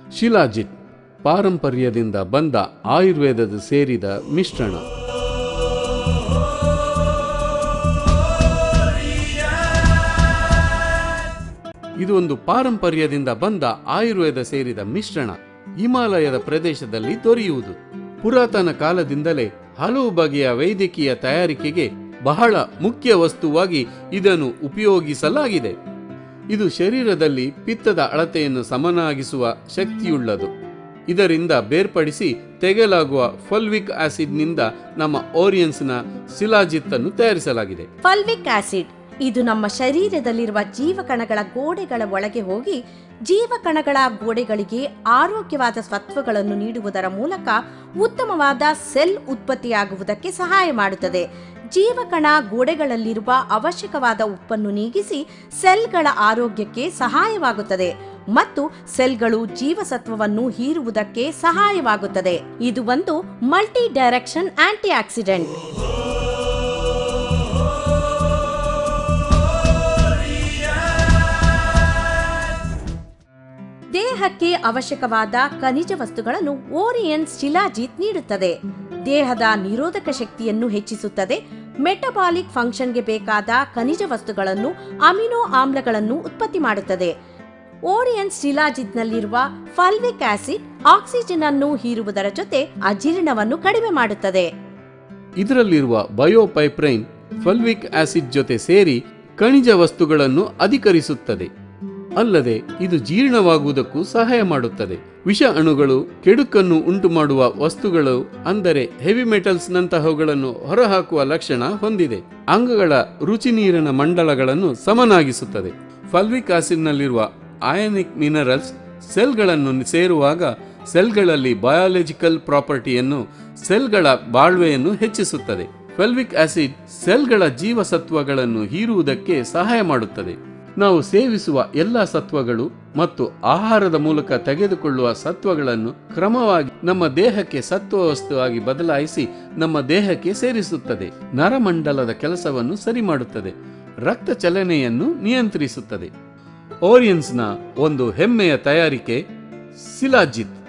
ಶಿಲಾಜಿತ್ ಪಾರಂಪರ್ಯದಿಂದ ಬಂದ ಆಯುರ್ವೇದದ ಸೇರಿದ ಮಿಶ್ರಣ ಇದು ಒಂದು ಪಾರಂಪರ್ಯದಿಂದ ಬಂದ ಆಯುರ್ವೇದ ಸೇರಿದ ಮಿಶ್ರಣ ಹಿಮಾಲಯದ ಪ್ರದೇಶದಲ್ಲಿ ದೊರೆಯುವುದು ಪುರಾತನ ಕಾಲದಿಂದಲೇ ಹಲವು ಬಗೆಯ ವೈದ್ಯಕೀಯ ತಯಾರಿಕೆಗೆ ಬಹಳ ಮುಖ್ಯ ವಸ್ತುವಾಗಿ ಇದನ್ನು ಉಪಯೋಗಿಸಲಾಗಿದೆ ಇದು ಶರೀರದಲ್ಲಿ ಪಿತ್ತದ ಅಳತೆಯನ್ನು ಸಮನಾಗಿಸುವ ಶಕ್ತಿಯುಳ್ಳದು ಇದರಿಂದ ಬೇರ್ಪಡಿಸಿ ತೆಗೆಯಲಾಗುವ ಫಲ್ವಿಕ್ ಆಸಿಡ್ನಿಂದ ನಮ್ಮ ಓರಿಯನ್ಸ್ನ ಸಿಲಾಜಿತ್ತನ್ನು ತಯಾರಿಸಲಾಗಿದೆ ಫಲ್ವಿಕ್ ಆಸಿಡ್ ಇದು ನಮ್ಮ ಶರೀರದಲ್ಲಿರುವ ಜೀವಕಣಗಳ ಗೋಡೆಗಳ ಒಳಗೆ ಹೋಗಿ ಜೀವಕಣಗಳ ಗೋಡೆಗಳಿಗೆ ಆರೋಗ್ಯವಾದ ಸತ್ವಗಳನ್ನು ನೀಡುವುದರ ಮೂಲಕ ಉತ್ತಮವಾದ ಸೆಲ್ ಉತ್ಪತ್ತಿಯಾಗುವುದಕ್ಕೆ ಸಹಾಯ ಮಾಡುತ್ತದೆ ಜೀವಕಣ ಗೋಡೆಗಳಲ್ಲಿರುವ ಅವಶ್ಯಕವಾದ ಉಪ್ಪನ್ನು ನೀಗಿಸಿ ಸೆಲ್ಗಳ ಆರೋಗ್ಯಕ್ಕೆ ಸಹಾಯವಾಗುತ್ತದೆ ಮತ್ತು ಸೆಲ್ಗಳು ಜೀವಸತ್ವವನ್ನು ಹೀರುವುದಕ್ಕೆ ಸಹಾಯವಾಗುತ್ತದೆ ಇದು ಒಂದು ಮಲ್ಟಿ ಡೈರೆಕ್ಷನ್ ಆಂಟಿ ಆಕ್ಸಿಡೆಂಟ್ ದೇಹಕ್ಕೆ ಅವಶ್ಯಕವಾದ ಖನಿಜ ವಸ್ತುಗಳನ್ನು ಓರಿಯನ್ ಶಿಲಾಜಿತ್ ನೀಡುತ್ತದೆ ದೇಹದ ನಿರೋಧಕ ಶಕ್ತಿಯನ್ನು ಹೆಚ್ಚಿಸುತ್ತದೆ ಮೆಟಬಾಲಿಕ್ ಫಂಕ್ಷನ್ಗೆ ಬೇಕಾದ ಖನಿಜ ವಸ್ತುಗಳನ್ನು ಅಮಿನೋ ಆಮ್ಲಗಳನ್ನು ಉತ್ಪತ್ತಿ ಮಾಡುತ್ತದೆ ಓರಿಯನ್ ಶಿಲಾಜಿತ್ನಲ್ಲಿರುವ ಫಲ್ವಿಕ್ ಆಸಿಡ್ ಆಕ್ಸಿಜನ್ ಅನ್ನು ಹೀರುವುದರ ಜೊತೆ ಅಜೀರ್ಣವನ್ನು ಕಡಿಮೆ ಮಾಡುತ್ತದೆ ಇದರಲ್ಲಿರುವ ಬಯೋಪೈಪ್ರೈನ್ ಫಲ್ವಿಕ್ ಆಸಿಡ್ ಜೊತೆ ಸೇರಿ ಖನಿಜ ವಸ್ತುಗಳನ್ನು ಅಧಿಕರಿಸುತ್ತದೆ ಅಲ್ಲದೆ ಇದು ಜೀರ್ಣವಾಗುವುದಕ್ಕೂ ಸಹಾಯ ಮಾಡುತ್ತದೆ ವಿಷ ಅಣುಗಳು ಕೆಡುಕನ್ನು ಉಂಟು ಮಾಡುವ ವಸ್ತುಗಳು ಅಂದರೆ ಹೆವಿ ಮೆಟಲ್ಸ್ ನಂತಹವುಗಳನ್ನು ಹೊರಹಾಕುವ ಲಕ್ಷಣ ಹೊಂದಿದೆ ಅಂಗಗಳ ರುಚಿ ನೀರಿನ ಮಂಡಲಗಳನ್ನು ಸಮನಾಗಿಸುತ್ತದೆ ಫಲ್ವಿಕ್ ಆಸಿಡ್ನಲ್ಲಿರುವ ಅಯಾನಿಕ್ ಮಿನರಲ್ಸ್ ಸೆಲ್ಗಳನ್ನು ಸೇರುವಾಗ ಸೆಲ್ಗಳಲ್ಲಿ ಬಯಾಲಜಿಕಲ್ ಪ್ರಾಪರ್ಟಿಯನ್ನು ಸೆಲ್ಗಳ ಬಾಳ್ವೆಯನ್ನು ಹೆಚ್ಚಿಸುತ್ತದೆ ಫೆಲ್ವಿಕ್ ಆಸಿಡ್ ಸೆಲ್ಗಳ ಜೀವಸತ್ವಗಳನ್ನು ಹೀರುವುದಕ್ಕೆ ಸಹಾಯ ಮಾಡುತ್ತದೆ ನಾವು ಸೇವಿಸುವ ಎಲ್ಲ ಸತ್ವಗಳು ಮತ್ತು ಆಹಾರದ ಮೂಲಕ ತೆಗೆದುಕೊಳ್ಳುವ ಸತ್ವಗಳನ್ನು ಕ್ರಮವಾಗಿ ನಮ್ಮ ದೇಹಕ್ಕೆ ಸತ್ವ ವಸ್ತುವಾಗಿ ಬದಲಾಯಿಸಿ ನಮ್ಮ ದೇಹಕ್ಕೆ ಸೇರಿಸುತ್ತದೆ ನರಮಂಡಲದ ಕೆಲಸವನ್ನು ಸರಿ ಮಾಡುತ್ತದೆ ರಕ್ತ ಚಲನೆಯನ್ನು ನಿಯಂತ್ರಿಸುತ್ತದೆ ಓರಿಯನ್ಸ್ನ ಒಂದು ಹೆಮ್ಮೆಯ ತಯಾರಿಕೆ ಸಿಲಾಜಿತ್